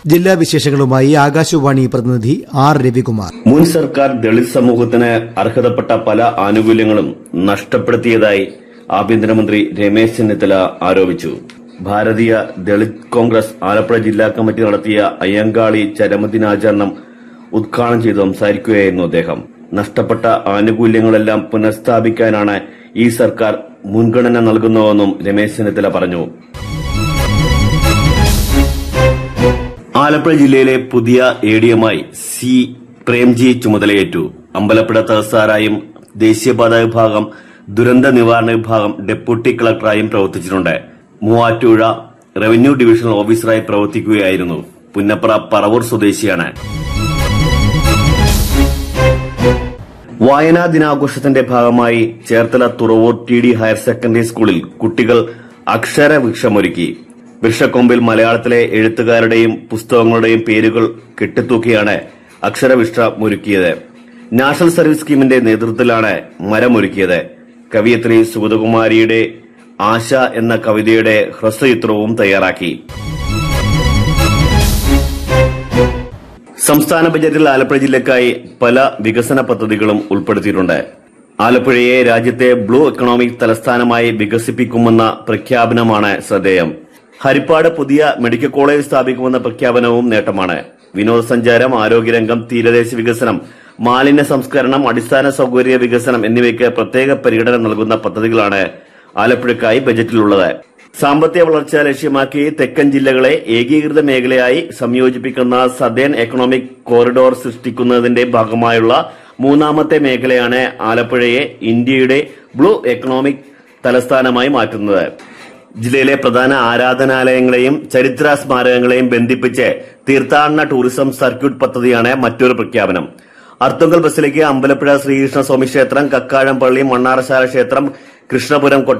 ജില്ലാ വിശേഷങ്ങളുമായി ആകാശവാണി പ്രതിനിധി ആർ രവികുമാർ മുൻ സർക്കാർ ദളിത് സമൂഹത്തിന് അർഹതപ്പെട്ട പല ആനുകൂല്യങ്ങളും നഷ്ടപ്പെടുത്തിയതായി ആഭ്യന്തരമന്ത്രി രമേശ് ചെന്നിത്തല ആരോപിച്ചു ഭാരതീയ ദളിത് കോൺഗ്രസ് ആലപ്പുഴ ജില്ലാ കമ്മിറ്റി നടത്തിയ അയ്യങ്കാളി ചരമദിനാചരണം ഉദ്ഘാടനം ചെയ്ത് സംസാരിക്കുകയായിരുന്നു അദ്ദേഹം നഷ്ടപ്പെട്ട ആനുകൂല്യങ്ങളെല്ലാം പുനഃസ്ഥാപിക്കാനാണ് ഈ സർക്കാർ മുൻഗണന നൽകുന്നതെന്നും രമേശ് ചെന്നിത്തല പറഞ്ഞു ആലപ്പുഴ ജില്ലയിലെ പുതിയ എ ഡി എമായി സി പ്രേംജി ചുമതലയേറ്റു അമ്പലപ്പുഴ തഹസാറായും ദേശീയപാത വിഭാഗം ദുരന്ത നിവാരണ വിഭാഗം ഡെപ്യൂട്ടി കളക്ടറായും പ്രവർത്തിച്ചിട്ടുണ്ട് മൂവാറ്റുപുഴ റവന്യൂ ഡിവിഷണൽ ഓഫീസറായി പ്രവർത്തിക്കുകയായിരുന്നു പുന്നപ്ര പറവൂർ സ്വദേശിയാണ് വായനാ ദിനാഘോഷത്തിന്റെ ഭാഗമായി Cherthala Thuravoor T D higher secondary സ്കൂളിൽ കുട്ടികൾ അക്ഷരവൃക്ഷമൊരുക്കി വൃക്ഷക്കൊമ്പിൽ മലയാളത്തിലെ എഴുത്തുകാരുടെയും പുസ്തകങ്ങളുടെയും പേരുകൾ കെട്ടിത്തൂക്കിയാണ് അക്ഷരവൃക്ഷമൊരുക്കിയത് നാഷണൽ സർവീസ് സ്കീമിന്റെ നേതൃത്വത്തിലാണ് മരമൊരുക്കിയത് കവിയത്രി സുഗതകുമാരിയുടെ ആശ എന്ന കവിതയുടെ ഹ്രസ്വചിത്രവും തയ്യാറാക്കി സംസ്ഥാന ബജറ്റിൽ ആലപ്പുഴ ജില്ലയ്ക്കായി പല വികസന പദ്ധതികളും ഉൾപ്പെടുത്തിയിട്ടുണ്ട് ആലപ്പുഴയെ രാജ്യത്തെ ബ്ലൂ എക്കണോമിക് തലസ്ഥാനമായി വികസിപ്പിക്കുമെന്ന പ്രഖ്യാപനമാണ് ശ്രദ്ധേയം ഹരിപ്പാട് പുതിയ മെഡിക്കൽ കോളേജ് സ്ഥാപിക്കുമെന്ന പ്രഖ്യാപനവും നേട്ടമാണ് വിനോദസഞ്ചാരം ആരോഗ്യരംഗം തീരദേശ വികസനം മാലിന്യ സംസ്കരണം അടിസ്ഥാന സൌകര്യ വികസനം എന്നിവയ്ക്ക് പ്രത്യേക പരിഗണന നൽകുന്ന പദ്ധതികളാണ് ആലപ്പുഴയ്ക്കായി ബജറ്റിലുള്ളത് സാമ്പത്തിക വളർച്ച ലക്ഷ്യമാക്കി തെക്കൻ ജില്ലകളെ ഏകീകൃത മേഖലയായി സംയോജിപ്പിക്കുന്ന സദേൺ എക്കണോമിക് കോറിഡോർ സൃഷ്ടിക്കുന്നതിന്റെ ഭാഗമായുള്ള മൂന്നാമത്തെ മേഖലയാണ് ആലപ്പുഴയെ ഇന്ത്യയുടെ ബ്ലൂ എക്കണോമിക് തലസ്ഥാനമായി മാറ്റുന്നത് ജില്ലയിലെ പ്രധാന ആരാധനാലയങ്ങളെയും ചരിത്ര സ്മാരകങ്ങളെയും ബന്ധിപ്പിച്ച് തീർത്ഥാടന ടൂറിസം സർക്യൂട്ട് പദ്ധതിയാണ് മറ്റൊരു പ്രഖ്യാപനം അർത്തുങ്കൽ ബസിലേക്ക് അമ്പലപ്പുഴ ശ്രീകൃഷ്ണ സ്വാമി ക്ഷേത്രം കക്കാഴം പള്ളി മണ്ണാറശാല ക്ഷേത്രം കൃഷ്ണപുരം